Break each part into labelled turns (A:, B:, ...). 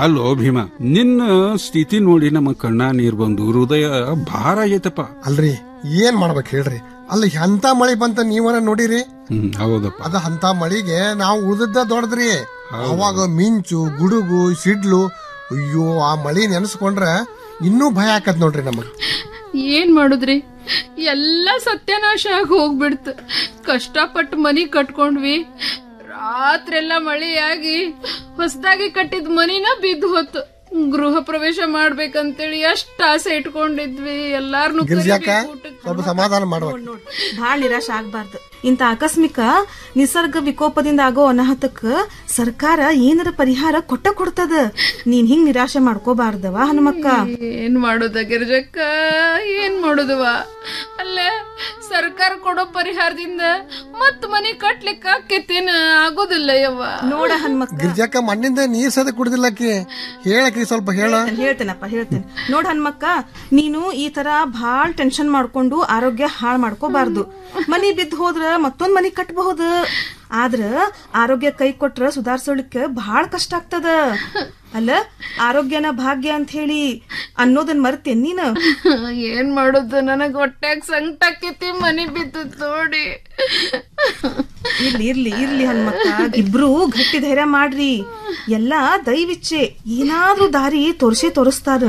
A: ಅಲ್ಲೋ ಭೀಮ ನಿನ್ನ ಸ್ಥಿತಿ ನೋಡಿ ನಮ್ಮ ಕಣ್ಣ ನೀರ್ ಬಂದು ಹೃದಯ ಭಾರ ಆಗೈತಪ್ಪ
B: ಅಲ್ರಿ ಏನ್ ಮಾಡ್ಬೇಕು ಹೇಳ್ರಿ ಅಲ್ಲಿ ಎಂತ ಮಳಿ ಬಂತ ನೀವನ ನೋಡಿರಿ
A: ಹ್ಮ್ ಹೌದಪ್ಪ
B: ಅದ ಅಂತ ಮಳಿಗೆ ನಾವು ಉಳಿದದ್ದ ದೊಡ್ಡದ್ರಿ ಅವಾಗ ಮಿಂಚು ಗುಡುಗು ಸಿಡ್ಲು ಅಯ್ಯೋ ಆ ಮಳಿ ನೆನೆಸ್ಕೊಂಡ್ರ ಇನ್ನೂ ಭಯ ಆಕತ್ ನೋಡ್ರಿ ನಮಗ್
C: ಏನ್ ಮಾಡುದ್ರಿ ಎಲ್ಲ ಸತ್ಯನಾಶ ಆಗಿ ಹೋಗ್ಬಿಡ್ತು ಕಷ್ಟಪಟ್ಟು ಮನಿ ಕಟ್ಕೊಂಡ್ವಿ ರಾತ್ರೆಲ್ಲ ಮಳೆಯಾಗಿ ಹೊಸದಾಗಿ ಕಟ್ಟಿದ ಮನಿನ ಬಿದ್ದು ಹೋತು ಗೃಹ ಪ್ರವೇಶ ಮಾಡ್ಬೇಕಂತೇಳಿ ಎಷ್ಟ್ ಆಸೆ ಇಟ್ಕೊಂಡಿದ್ವಿ ಎಲ್ಲಾರ್ನು
B: ಗಿರ್ಜಾಕ
C: ಕರಿಬೇಕು ಊಟಕ್ಕೆ.
B: ಸ್ವಲ್ಪ ಸಮಾಧಾನ ಮಾಡ್ಬೇಕು
D: ನೋಡ್ ಭಾಳ ನಿರಾಶ ಆಗ್ಬಾರ್ದು ಇಂತ ಆಕಸ್ಮಿಕ ನಿಸರ್ಗ ವಿಕೋಪದಿಂದ ಆಗೋ ಅನಾಹುತಕ್ಕ ಸರ್ಕಾರ ಏನಾರ ಪರಿಹಾರ ಕೊಟ್ಟ ಕೊಡ್ತದ ನೀನ್ ಹಿಂಗ್ ನಿರಾಶೆ ಮಾಡ್ಕೋಬಾರ್ದವ ಹನುಮಕ್ಕ
C: ಏನ್ ಮಾಡುದ ಗಿರ್ಜಕ್ಕ ಏನ್ ಮಾಡುದವ ಅಲ್ಲೇ ಸರ್ಕಾರ ಕೊಡೋ ಪರಿಹಾರದಿಂದ ಮತ್ ಮನಿ ಕಟ್ಲಿಕ್ಕ ಆಕೇತೇನ ಆಗೋದಿಲ್ಲ ಯವ್ವ
D: ನೋಡ ಹನುಮಕ್ಕ
B: ಗಿರ್ಜಾಕ ಮಣ್ಣಿಂದ ನೀರ್ ಸದ ಕುಡ್ದಿಲ್ಲಕಿ ಹೇಳಕ್ರಿ ಸ್ವಲ್ಪ ಹೇಳ
D: ಹೇಳ್ತೇನಪ್ಪ ಹೇಳ್ತೇನೆ ನೋಡ್ ಹನುಮಕ್ಕ ನೀನು ಈ ತರ ಭಾಳ್ ಟೆನ್ಷನ್ ಮಾಡ್ಕೊಂಡು ಆರೋಗ್ಯ ಹಾಳ್ ಮಾಡ್ಕೋಬಾರ್ದು ಮನಿ ಬಿದ್ದು ಹೋದ್ರ ಮತ್ತೊಂದ್ ಮನಿ ಕಟ್ಬಹುದು ಆದ್ರ ಆರೋಗ್ಯ ಕೈ ಕೊಟ್ರ ಸುಧಾರ್ಸೋಳಿಕ್ಕ ಭಾಳ ಕಷ್ಟ ಆಗ್ತದ ಅಲ್ಲ ಆರೋಗ್ಯನ ಭಾಗ್ಯ ಅಂತ ಹೇಳಿ ಅನ್ನೋದನ್ ಮರ್ತೇನ್ ನೀನು
C: ಏನ್ ಮಾಡುದು ನನಗ್ ಹೊಟ್ಯಾಗ ಸಂಕಟ ಆಕೇತಿ ಮನಿ ಬಿದ್ದು ನೋಡಿ
D: ಇರ್ಲಿ ಇರ್ಲಿ ಇರ್ಲಿ ಹನುಮಕ್ಕ ಇಬ್ರು ಗಟ್ಟಿ ಧೈರ್ಯ ಮಾಡ್ರಿ ಎಲ್ಲಾ ದೈವಿಚ್ಛೆ ಏನಾದ್ರೂ ದಾರಿ ತೋರ್ಸೇ ತೋರಿಸ್ತಾರ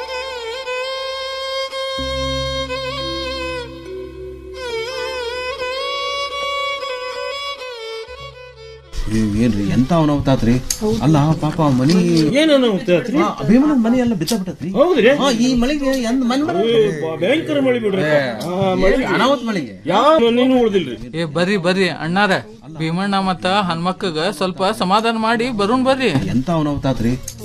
E: ನೀವ್ ಏನ್ರಿ ಎಂತ ಅವನವತಾತ್ರಿ ಅಲ್ಲ ಪಾಪ ಆ ಮನಿ
F: ಏನು ಅನಾಹುತ
E: ಆ, ಭೀಮನ ಮನಿ ಎಲ್ಲ ಬಿತ್ತ ಬಿಟ್ಟತ್ರಿ
F: ಹೌದ್ರಿ
E: ಆ, ಈ ಮಳಿಗೆ ಎಂದ್ ಮನ್
F: ಭಯಂಕರ ಮಳಿ ಬಿಡ್ರಿ
E: ಅನಾಹುತ ಮಳಿಗೆ
F: ಯಾವ ಮನೇನು ಉಳ್ದಿಲ್ರಿ
G: ಏ ಬರ್ರಿ ಬರ್ರಿ ಅಣ್ಣಾರ ಭೀಮಣ್ಣ ಮತ್ತ ಹನ್ಮಕ್ಕಗ ಸ್ವಲ್ಪ ಸಮಾಧಾನ ಮಾಡಿ ಬರೋಣ ಬರ್ರಿ
E: ಎಂತ ಅವನವತಾತ್ರಿ